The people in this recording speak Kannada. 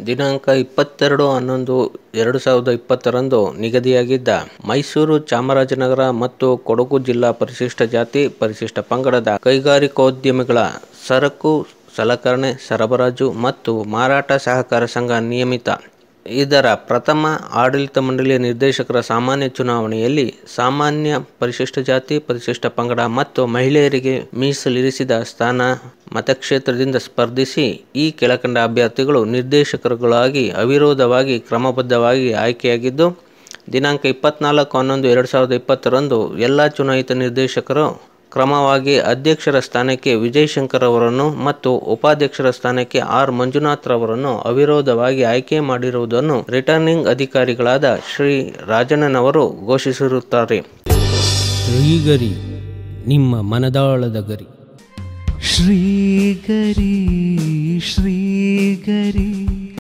ದಿನಾಂಕ ಇಪ್ಪತ್ತೆರಡು ಹನ್ನೊಂದು ಎರಡು ಸಾವಿರದ ಇಪ್ಪತ್ತರಂದು ನಿಗದಿಯಾಗಿದ್ದ ಮೈಸೂರು ಚಾಮರಾಜನಗರ ಮತ್ತು ಕೊಡಗು ಜಿಲ್ಲಾ ಪರಿಶಿಷ್ಟ ಜಾತಿ ಪರಿಶಿಷ್ಟ ಪಂಗಡದ ಕೈಗಾರಿಕೋದ್ಯಮಿಗಳ ಸರಕು ಸಲಕರಣೆ ಸರಬರಾಜು ಮತ್ತು ಮಾರಾಟ ಸಹಕಾರ ಸಂಘ ನಿಯಮಿತ ಇದರ ಪ್ರಥಮ ಆಡಳಿತ ಮಂಡಳಿಯ ನಿರ್ದೇಶಕರ ಸಾಮಾನ್ಯ ಚುನಾವಣೆಯಲ್ಲಿ ಸಾಮಾನ್ಯ ಪರಿಶಿಷ್ಟ ಜಾತಿ ಪರಿಶಿಷ್ಟ ಪಂಗಡ ಮತ್ತು ಮಹಿಳೆಯರಿಗೆ ಮೀಸಲಿರಿಸಿದ ಸ್ಥಾನ ಮತಕ್ಷೇತ್ರದಿಂದ ಸ್ಪರ್ಧಿಸಿ ಈ ಕೆಳಕಂಡ ಅಭ್ಯರ್ಥಿಗಳು ನಿರ್ದೇಶಕರುಗಳಾಗಿ ಅವಿರೋಧವಾಗಿ ಕ್ರಮಬದ್ಧವಾಗಿ ಆಯ್ಕೆಯಾಗಿದ್ದು ದಿನಾಂಕ ಇಪ್ಪತ್ನಾಲ್ಕು ಹನ್ನೊಂದು ಎರಡು ಸಾವಿರದ ಇಪ್ಪತ್ತರಂದು ಎಲ್ಲ ಚುನಾಯಿತ ನಿರ್ದೇಶಕರು ಕ್ರಮವಾಗಿ ಅಧ್ಯಕ್ಷರ ಸ್ಥಾನಕ್ಕೆ ವಿಜಯಶಂಕರ್ ಅವರನ್ನು ಮತ್ತು ಉಪಾಧ್ಯಕ್ಷರ ಸ್ಥಾನಕ್ಕೆ ಆರ್ ಮಂಜುನಾಥ್ ರವರನ್ನು ಅವಿರೋಧವಾಗಿ ಆಯ್ಕೆ ಮಾಡಿರುವುದನ್ನು ರಿಟರ್ನಿಂಗ್ ಅಧಿಕಾರಿಗಳಾದ ಶ್ರೀ ರಾಜಣ್ಣನವರು ಘೋಷಿಸಿರುತ್ತಾರೆ ಶ್ರೀಗರಿ ನಿಮ್ಮ ಮನದಾಳದ ಗರಿ ಶ್ರೀಗರಿ ಶ್ರೀಗರಿ